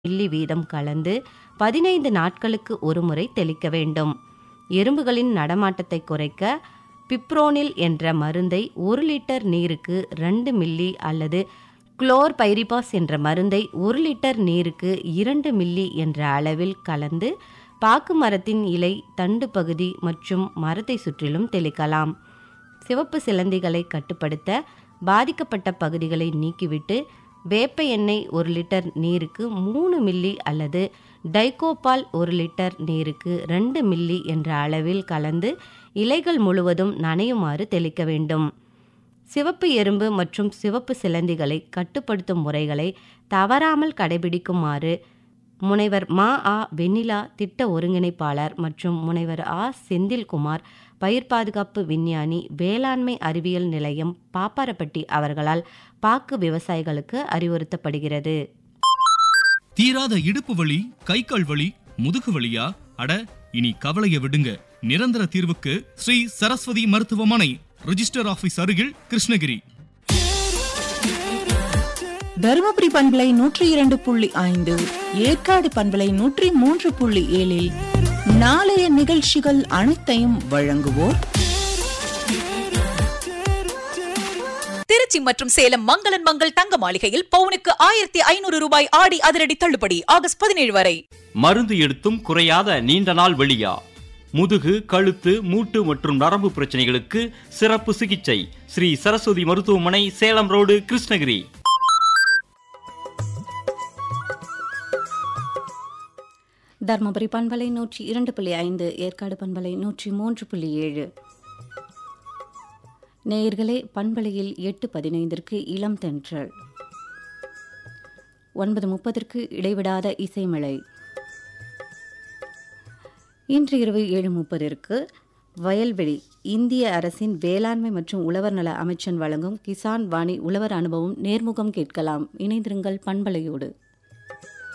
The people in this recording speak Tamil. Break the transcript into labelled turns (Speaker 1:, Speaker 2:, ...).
Speaker 1: மில்லி வீதம் கலந்து பதினைந்து நாட்களுக்கு ஒருமுறை தெளிக்க வேண்டும் எறும்புகளின் நடமாட்டத்தை குறைக்க பிப்ரோனில் என்ற மருந்தை ஒரு லிட்டர் நீருக்கு ரெண்டு மில்லி அல்லது குளோர் பைரிபாஸ் என்ற மருந்தை ஒரு லிட்டர் நீருக்கு இரண்டு மில்லி என்ற அளவில் கலந்து பாக்கு மரத்தின் இலை தண்டு பகுதி மற்றும் மரத்தை சுற்றிலும் தெளிக்கலாம் சிவப்பு சிலந்திகளை கட்டுப்படுத்த பாதிக்கப்பட்ட பகுதிகளை நீக்கிவிட்டு வேப்ப எண்ணெய் ஒரு லிட்டர் நீருக்கு மூணு மில்லி அல்லது டைகோபால் ஒரு லிட்டர் நீருக்கு ரெண்டு மில்லி என்ற அளவில் கலந்து இலைகள் முழுவதும் நனையுமாறு தெளிக்க வேண்டும் சிவப்பு எறும்பு மற்றும் சிவப்பு சிலந்திகளை கட்டுப்படுத்தும் முறைகளை தவறாமல் கடைபிடிக்குமாறு முனைவர் மா ஆ வெண்ணிலா திட்ட ஒருங்கிணைப்பாளர் மற்றும் முனைவர் ஆ செந்தில்குமார் பயிர் பாதுகாப்பு விஞ்ஞானி வேளாண்மை அறிவியல் நிலையம் பாப்பாரப்பட்டி அவர்களால் பாக்கு விவசாயிகளுக்கு அறிவுறுத்தப்படுகிறது
Speaker 2: தீராத இடுப்பு வலி கை கால் வலி முதுகு வலியா அட இனி கவலைய விடுங்க நிரந்தர தீர்வுக்கு ஸ்ரீ சரஸ்வதி மருத்துவமனை ரிஜிஸ்டர் ஆபீஸ் அருகில் கிருஷ்ணகிரி
Speaker 3: தருமபுரி பண்பலை நூற்றி இரண்டு புள்ளி ஐந்து ஏற்காடு பண்பலை நூற்றி மூன்று புள்ளி ஏழில் நாளைய நிகழ்ச்சிகள் அனைத்தையும் வழங்குவோர்
Speaker 4: திருச்சி மற்றும் சேலம் மங்களன் மங்கள் தங்க மாளிகையில் பவுனுக்கு ஆயிரத்தி ஐநூறு ரூபாய் ஆடி அதிரடி தள்ளுபடி ஆகஸ்ட் பதினேழு வரை
Speaker 5: மருந்து எடுத்தும் குறையாத நீண்ட நாள் வெளியா முதுகு கழுத்து மூட்டு மற்றும் நரம்பு பிரச்சனைகளுக்கு சிறப்பு சிகிச்சை ஸ்ரீ சரஸ்வதி மருத்துவமனை சேலம் ரோடு கிருஷ்ணகிரி
Speaker 1: தர்மபுரி பண்பலை நூற்றி இரண்டு புள்ளி ஐந்து ஏற்காடு பண்பலை நூற்றி மூன்று புள்ளி ஏழு நேயர்களே பண்பலையில் எட்டு பதினைந்திற்கு இளம் தென்றல் ஒன்பது முப்பதற்கு இடைவிடாத இசைமலை இன்று இரவு ஏழு முப்பதிற்கு வயல்வெளி இந்திய அரசின் வேளாண்மை மற்றும் உழவர் நல அமைச்சன் வழங்கும் கிசான் வாணி உழவர் அனுபவம் நேர்முகம் கேட்கலாம் இணைந்திருங்கள் பண்பலையோடு